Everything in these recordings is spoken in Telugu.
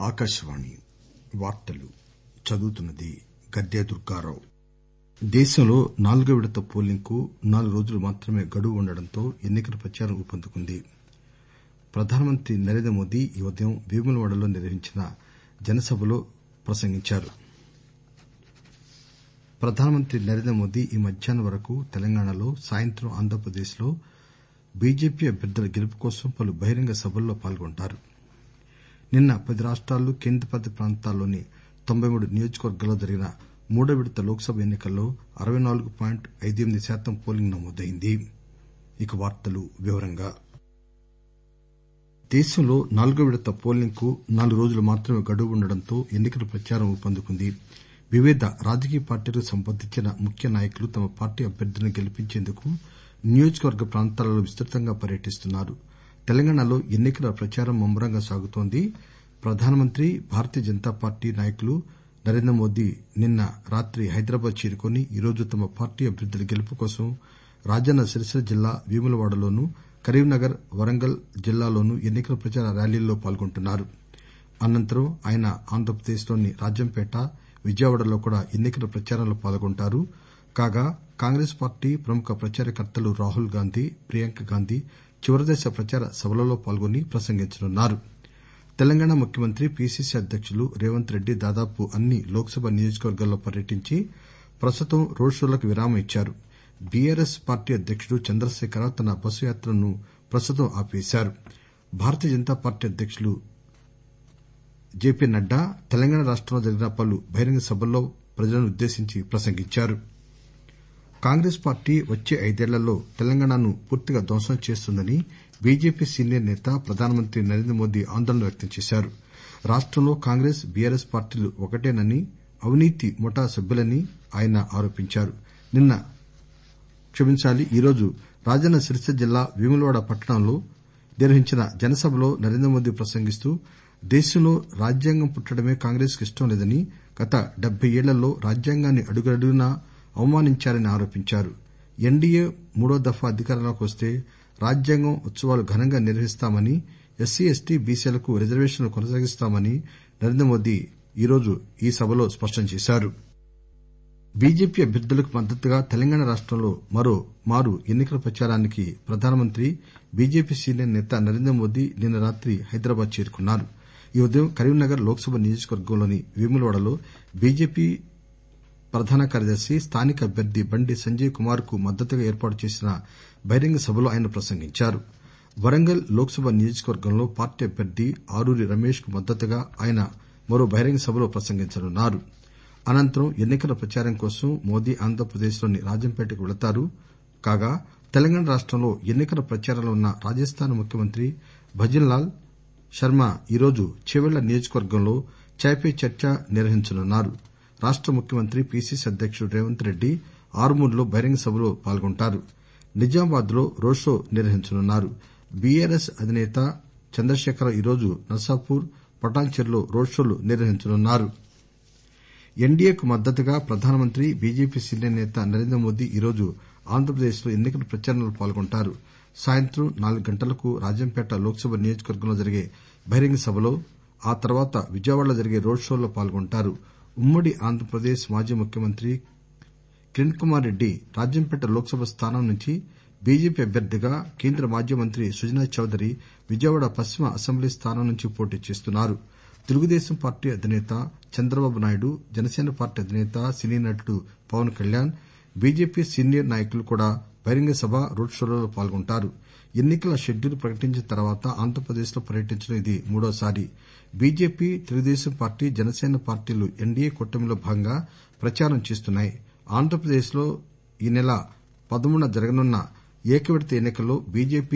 దుర్గారావు దేశంలో నాల్గో విడత పోలింగ్ కు నాలుగు రోజులు మాత్రమే గడువు ఉండడంతో ఎన్నికల ప్రచారం ఊపందుకుంది ప్రధానమంత్రి నరేంద్రమోదీ ఈ ఉదయం వేములవాడలో నిర్వహించిన జనసభలో ప్రసంగించారు ప్రధానమంత్రి నరేంద్రమోదీ ఈ మధ్యాహ్నం వరకు తెలంగాణలో సాయంత్రం ఆంధ్రప్రదేశ్ లో బీజేపీ అభ్యర్థుల గెలుపు కోసం పలు బహిరంగ సభల్లో పాల్గొంటారు నిన్న పది రాష్టాలు కేంద్రపాలిత ప్రాంతాల్లోని తొంభై మూడు నియోజకవర్గాల్లో జరిగిన మూడో విడత లోక్ సభ ఎన్నికల్లో అరవై నాలుగు పాయింట్ ఐదెనిమిది శాతం పోలింగ్ నమోదైంది దేశంలో నాల్గో విడత పోలింగ్ కు నాలుగు రోజులు మాత్రమే గడువు ఉండడంతో ఎన్నికల ప్రచారం ఊపందుకుంది వివిధ రాజకీయ పార్టీలకు సంబంధించిన ముఖ్య నాయకులు తమ పార్టీ అభ్యర్థులను గెలిపించేందుకు నియోజకవర్గ ప్రాంతాలలో విస్తృతంగా పర్యటిస్తున్నారు తెలంగాణలో ఎన్నికల ప్రచారం ముమ్మరంగా సాగుతోంది ప్రధానమంత్రి భారతీయ జనతా పార్టీ నాయకులు నరేంద్రమోదీ నిన్న రాత్రి హైదరాబాద్ చేరుకుని ఈరోజు తమ పార్టీ అభ్యర్థుల గెలుపు కోసం రాజన్న సిరిసిల్ల జిల్లా వేములవాడలోను కరీంనగర్ వరంగల్ జిల్లాల్లోనూ ఎన్నికల ప్రచార ర్యాలీల్లో పాల్గొంటున్నారు అనంతరం ఆయన ఆంధ్రప్రదేశ్ లోని రాజంపేట విజయవాడలో కూడా ఎన్నికల ప్రచారంలో పాల్గొంటారు కాగా కాంగ్రెస్ పార్టీ ప్రముఖ ప్రచారకర్తలు రాహుల్ గాంధీ ప్రియాంక గాంధీ చివరిదశ ప్రచార సభలలో పాల్గొని ప్రసంగించనున్నారు తెలంగాణ ముఖ్యమంత్రి పీసీసీ అధ్యకులు రేవంత్ రెడ్డి దాదాపు అన్ని లోక్ సభ నియోజకవర్గాల్లో పర్యటించి ప్రస్తుతం రోడ్ షోలకు విరామం ఇచ్చారు బీఆర్ఎస్ పార్టీ అధ్యకుడు చంద్రశేఖరరావు తన బస్సు యాత్రను ప్రస్తుతం ఆపివేశారు భారతీయ జనతా పార్టీ అధ్యకులు జేపీ నడ్డా తెలంగాణ రాష్టంలో జరిగిన పలు బహిరంగ సభల్లో ప్రజలనుద్దేశించి ప్రసంగించారు కాంగ్రెస్ పార్టీ వచ్చే ఐదేళ్లలో తెలంగాణను పూర్తిగా ధ్వంసం చేస్తుందని బీజేపీ సీనియర్ నేత ప్రధానమంత్రి నరేంద్రమోదీ ఆందోళన వ్యక్తం చేశారు రాష్టంలో కాంగ్రెస్ బీఆర్ఎస్ పార్టీలు ఒకటేనని అవినీతి ముఠా సభ్యులని ఆయన ఆరోపించారు ఈరోజు రాజన్న సిరిసిల్ల జిల్లా వేములవాడ పట్టణంలో నిర్వహించిన జనసభలో నరేంద్రమోదీ ప్రసంగిస్తూ దేశంలో రాజ్యాంగం పుట్టడమే కాంగ్రెస్ కు ఇష్టం లేదని గత డెబ్బై ఏళ్లలో రాజ్యాంగాన్ని అడుగడుగునా అవమానించారని ఆరోపించారు ఎన్డీఏ మూడో దఫా అధికారంలోకి వస్తే రాజ్యాంగం ఉత్సవాలు ఘనంగా నిర్వహిస్తామని ఎస్సీ ఎస్టీ బీసీలకు రిజర్వేషన్లు కొనసాగిస్తామని నరేంద్రమోదీ ఈరోజు ఈ సభలో స్పష్టం చేశారు బీజేపీ అభ్యర్థులకు మద్దతుగా తెలంగాణ రాష్టంలో మరో మారు ఎన్నికల ప్రచారానికి ప్రధానమంత్రి బీజేపీ సీనియర్ నేత నరేంద్రమోదీ నిన్న రాత్రి హైదరాబాద్ చేరుకున్నారు ఈ ఉదయం కరీంనగర్ లోక్ సభ నియోజకవర్గంలోని వేములవాడలో బీజేపీ ప్రధాన కార్యదర్శి స్థానిక అభ్యర్థి బండి సంజయ్ కుమార్ కు మద్దతుగా ఏర్పాటు చేసిన బహిరంగ సభలో ఆయన ప్రసంగించారు వరంగల్ లోక్ సభ నియోజకవర్గంలో పార్టీ అభ్యర్థి ఆరూరి రమేష్ కు మద్దతుగా ఆయన మరో బహిరంగ సభలో ప్రసంగించనున్నారు అనంతరం ఎన్నికల ప్రచారం కోసం మోదీ ఆంధ్రప్రదేశ్ లోని రాజంపేటకు వెళతారు కాగా తెలంగాణ రాష్టంలో ఎన్నికల ప్రచారంలో ఉన్న రాజస్థాన్ ముఖ్యమంత్రి భజన్ లాల్ శర్మ ఈరోజు చేవెళ్ల నియోజకవర్గంలో చాయ్ పే చర్చ నిర్వహించనున్నారు రాష్ట ముఖ్యమంత్రి పీసీసీ అధ్యకుడు రేవంత్ రెడ్డి ఆర్మూర్లో బహిరంగ సభలో పాల్గొంటారు నిజామాబాద్ లో రోడ్ షో నిర్వహించనున్నారు బీఆర్ఎస్ అధినేత చంద్రశేఖరరావు ఈరోజు నర్సాపూర్ పటాన్చెరులో రోడ్ షోలు నిర్వహించనున్నారు ఎన్డీఏకు మద్దతుగా ప్రధానమంత్రి బీజేపీ సీనియర్ నేత నరేంద్రమోదీ ఈరోజు ఆంధ్రప్రదేశ్ లో ఎన్నికల ప్రచారంలో పాల్గొంటారు సాయంత్రం నాలుగు గంటలకు రాజంపేట లోక్ సభ నియోజకవర్గంలో జరిగే బహిరంగ సభలో ఆ తర్వాత విజయవాడలో జరిగే రోడ్ షోల్లో పాల్గొంటారు ఉమ్మడి ఆంధ్రప్రదేశ్ మాజీ ముఖ్యమంత్రి కిరణ్ కుమార్ రెడ్డి రాజంపేట లోక్ సభ స్థానం నుంచి బీజేపీ అభ్యర్థిగా కేంద్ర మాజీ మంత్రి సుజనా చౌదరి విజయవాడ పశ్చిమ అసెంబ్లీ స్థానం నుంచి పోటీ చేస్తున్నారు తెలుగుదేశం పార్టీ అధినేత చంద్రబాబు నాయుడు జనసేన పార్టీ అధినేత సినీ నటుడు పవన్ కళ్యాణ్ బీజేపీ సీనియర్ నాయకులు కూడా బహిరంగ సభ రోడ్ షోలలో పాల్గొంటారు ఎన్నికల షెడ్యూల్ ప్రకటించిన తర్వాత ఆంధ్రప్రదేశ్ లో పర్యటించడం ఇది మూడోసారి బీజేపీ తెలుగుదేశం పార్టీ జనసేన పార్టీలు ఎన్డీఏ కూటమిలో భాగంగా ప్రచారం చేస్తున్నాయి ఆంధ్రప్రదేశ్ లో ఈ నెల పదమూడున జరగనున్న ఏకవిడత ఎన్నికల్లో బీజేపీ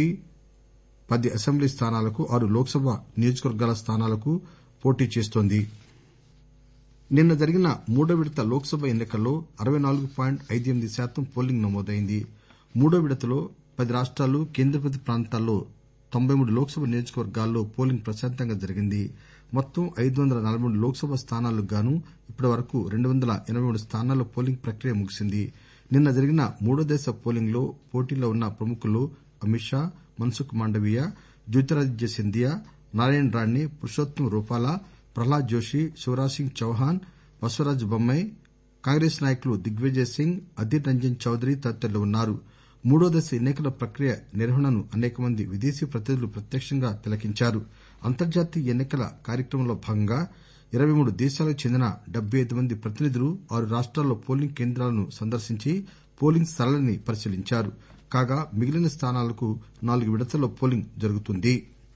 పది అసెంబ్లీ స్థానాలకు ఆరు లోక్ సభ నియోజకవర్గాల స్థానాలకు పోటీ చేస్తోంది నిన్న జరిగిన మూడో విడత లోక్ సభ ఎన్నికల్లో అరవై నాలుగు పాయింట్ ఐదెనిమిది శాతం పోలింగ్ నమోదైంది మూడో విడతలో పది రాష్టాలు కేంద్రపాలిత ప్రాంతాల్లో తొంభై మూడు లోక్ సభ నియోజకవర్గాల్లో పోలింగ్ ప్రశాంతంగా జరిగింది మొత్తం ఐదు వందల నలబై మూడు లోక్ సభ స్థానాలకు గాను ఇప్పటి వరకు రెండు వందల ఎనబై మూడు స్థానాల్లో పోలింగ్ ప్రక్రియ ముగిసింది నిన్న జరిగిన మూడో దశ పోలింగ్ లో పోటీలో ఉన్న ప్రముఖుల్లో అమిత్ షా మన్సుఖ్ మాండవీయ జ్యోతిరాదిత్య సింధియా నారాయణ రాణే పురుషోత్తం రూపాలా ప్రహ్లాద్ జోషి శివరాజ్ సింగ్ చౌహాన్ బసవరాజ్ బొమ్మాయి కాంగ్రెస్ నాయకులు దిగ్విజయ్ సింగ్ అధీర్ రంజన్ చౌదరి తదితరులు ఉన్నారు మూడో దశ ఎన్నికల ప్రక్రియ నిర్వహణను అనేక మంది విదేశీ ప్రతినిధులు ప్రత్యక్షంగా తిలకించారు అంతర్జాతీయ ఎన్నికల కార్యక్రమంలో భాగంగా ఇరవై మూడు దేశాలకు చెందిన డెబ్బై ఐదు మంది ప్రతినిధులు ఆరు రాష్టాల్లో పోలింగ్ కేంద్రాలను సందర్శించి పోలింగ్ సరళిని పరిశీలించారు కాగా మిగిలిన స్థానాలకు నాలుగు విడతల్లో పోలింగ్ జరుగుతుంది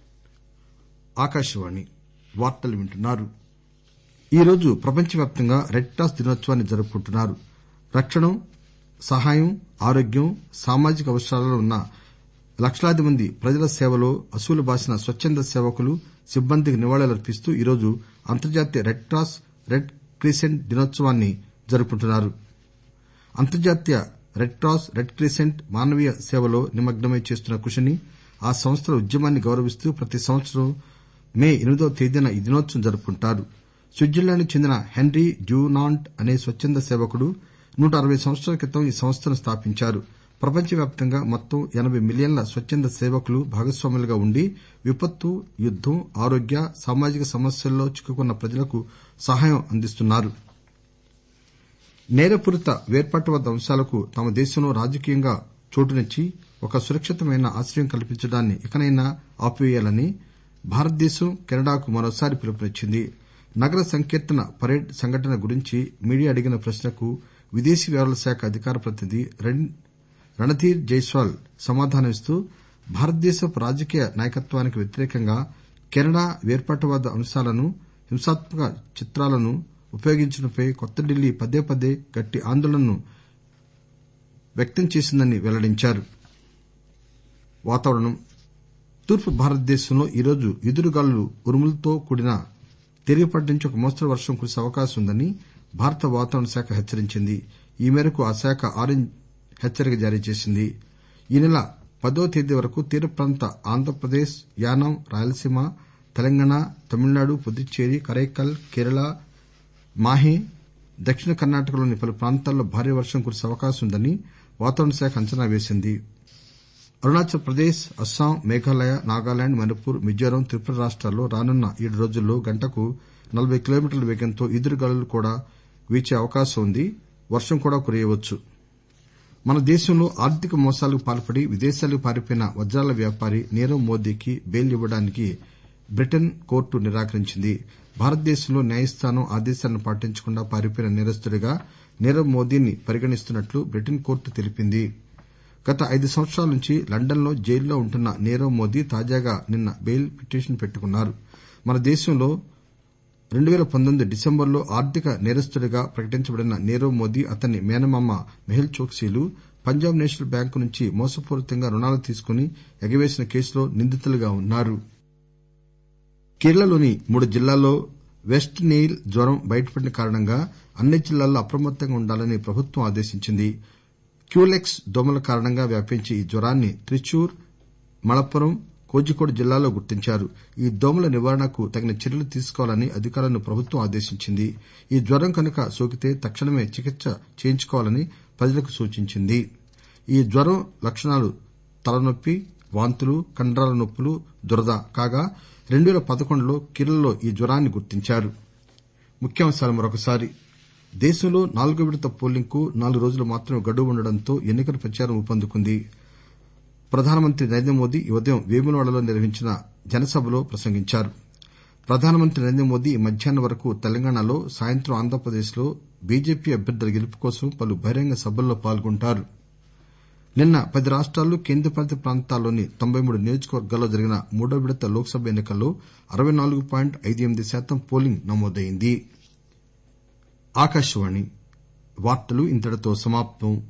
ఈరోజు ప్రపంచవ్యాప్తంగా రెడ్ క్రాస్ దినోత్సవాన్ని జరుపుకుంటున్నారు రక్షణ సహాయం ఆరోగ్యం సామాజిక అవసరాలలో ఉన్న లక్షలాది మంది ప్రజల సేవలో అసువులుబాసిన స్వచ్చంద సేవకులు సిబ్బందికి నివాళులర్పిస్తూ ఈరోజు అంతర్జాతీయ రెడ్ క్రాస్ రెడ్ క్రీసెంట్ దినోత్సవాన్ని జరుపుకుంటున్నారు అంతర్జాతీయ రెడ్ క్రాస్ రెడ్ క్రీసెంట్ మానవీయ సేవలో నిమగ్నమై చేస్తున్న కృషిని ఆ సంస్థల ఉద్యమాన్ని గౌరవిస్తూ ప్రతి సంవత్సరం మే ఎనిమిదవ తేదీన ఈ దినోత్సవం జరుపుకుంటారు స్విట్జర్లాండ్ కు చెందిన హెన్రీ డ్యూనాంట్ అనే స్వచ్చంద సేవకుడు నూట అరవై సంవత్సరాల క్రితం ఈ సంస్థను స్థాపించారు ప్రపంచవ్యాప్తంగా మొత్తం ఎనబై మిలియన్ల స్వచ్చంద సేవకులు భాగస్వాములుగా ఉండి విపత్తు యుద్దం ఆరోగ్య సామాజిక సమస్యల్లో చిక్కుకున్న ప్రజలకు సహాయం అందిస్తున్నారు నేరపూరిత వేర్పాటువాద అంశాలకు తమ దేశంలో రాజకీయంగా చోటునిచ్చి ఒక సురక్షితమైన ఆశ్రయం కల్పించడాన్ని ఇకనైనా ఆపివేయాలని భారతదేశం కెనడాకు మరోసారి పిలుపునిచ్చింది నగర సంకీర్తన పరేడ్ సంఘటన గురించి మీడియా అడిగిన ప్రశ్నకు విదేశీ వ్యవహారాల శాఖ అధికార ప్రతినిధి రణధీర్ జైస్వాల్ సమాధానమిస్తూ భారతదేశపు రాజకీయ నాయకత్వానికి వ్యతిరేకంగా కెనడా వేర్పాటువాద అంశాలను హింసాత్మక చిత్రాలను ఉపయోగించడంపై కొత్త ఢిల్లీ పదే పదే గట్టి ఆందోళనను వ్యక్తం చేసిందని వెల్లడించారు తూర్పు భారతదేశంలో ఈరోజు ఈదురుగాలులు ఉరుములతో కూడిన తేలికపాటి నుంచి ఒక మోస్తరు వర్షం కురిసే అవకాశం ఉందని భారత వాతావరణ శాఖ హెచ్చరించింది ఈ మేరకు ఆ శాఖ ఆరెంజ్ హెచ్చరిక జారీ చేసింది ఈ నెల పదవ తేదీ వరకు తీర ప్రాంత ఆంధ్రప్రదేశ్ యానాం రాయలసీమ తెలంగాణ తమిళనాడు పుదుచ్చేరి కరైకల్ కేరళ మాహే దక్షిణ కర్ణాటకలోని పలు ప్రాంతాల్లో భారీ వర్షం కురిసే అవకాశం ఉందని వాతావరణ శాఖ అంచనా వేసింది అరుణాచల్ ప్రదేశ్ అస్సాం మేఘాలయ నాగాలాండ్ మణిపూర్ మిజోరాం త్రిపుర రాష్టాల్లో రానున్న ఏడు రోజుల్లో గంటకు నలబై కిలోమీటర్ల వేగంతో ఈదురుగాలులు కూడా వీచే అవకాశం ఉంది వర్షం కూడా కురియవచ్చు మన దేశంలో ఆర్థిక మోసాలకు పాల్పడి విదేశాలకు పారిపోయిన వజ్రాల వ్యాపారి నీరవ్ మోదీకి బెయిల్ ఇవ్వడానికి బ్రిటన్ కోర్టు నిరాకరించింది భారతదేశంలో న్యాయస్థానం ఆదేశాలను పాటించకుండా పారిపోయిన నేరస్తుడిగా నీరవ్ మోదీని పరిగణిస్తున్నట్లు బ్రిటన్ కోర్టు తెలిపింది గత ఐదు సంవత్సరాల నుంచి లండన్ లో జైల్లో ఉంటున్న నీరవ్ మోదీ తాజాగా నిన్న బెయిల్ పిటిషన్ పెట్టుకున్నారు మన దేశంలో డిసెంబర్లో ఆర్థిక నేరస్తుడిగా ప్రకటించబడిన నీరవ్ మోదీ అతని మేనమామ మెహుల్ చోక్సీలు పంజాబ్ నేషనల్ బ్యాంకు నుంచి మోసపూరితంగా రుణాలు తీసుకుని ఎగవేసిన కేసులో నిందితులుగా ఉన్నారు కేరళలోని మూడు జిల్లాల్లో వెస్ట్ నెయిల్ జ్వరం బయటపడిన కారణంగా అన్ని జిల్లాల్లో అప్రమత్తంగా ఉండాలని ప్రభుత్వం ఆదేశించింది క్యూలెక్స్ దోమల కారణంగా వ్యాపించే ఈ జ్వరాన్ని త్రిశూర్ మళప్పురం కోజికోడ్ జిల్లాల్లో గుర్తించారు ఈ దోమల నివారణకు తగిన చర్యలు తీసుకోవాలని అధికారులను ప్రభుత్వం ఆదేశించింది ఈ జ్వరం కనుక సోకితే తక్షణమే చికిత్స చేయించుకోవాలని ప్రజలకు సూచించింది ఈ జ్వరం లక్షణాలు తలనొప్పి వాంతులు కండరాల నొప్పులు దురద కాగా రెండు పేల పదకొండులో కేరళలో ఈ జ్వరాన్ని గుర్తించారు దేశంలో నాలుగో విడత పోలింగ్ కు నాలుగు రోజులు మాత్రమే గడువు ఉండడంతో ఎన్నికల ప్రచారం ఊపందుకుంది ప్రధానమంత్రి నరేంద్రమోదీ ఈ ఉదయం వేములవాడలో నిర్వహించిన జనసభలో ప్రసంగించారు ప్రధానమంత్రి నరేంద్రమోదీ ఈ మధ్యాహ్నం వరకు తెలంగాణలో సాయంత్రం ఆంధ్రప్రదేశ్ లో బీజేపీ అభ్యర్థుల గెలుపు కోసం పలు బహిరంగ సభల్లో పాల్గొంటారు నిన్న పది రాష్టాలు కేంద్రపాలిత ప్రాంతాల్లోని తొంభై మూడు నియోజకవర్గాల్లో జరిగిన మూడో విడత లోక్ సభ ఎన్నికల్లో అరవై నాలుగు పాయింట్ ఐదు ఎనిమిది శాతం పోలింగ్ నమోదైంది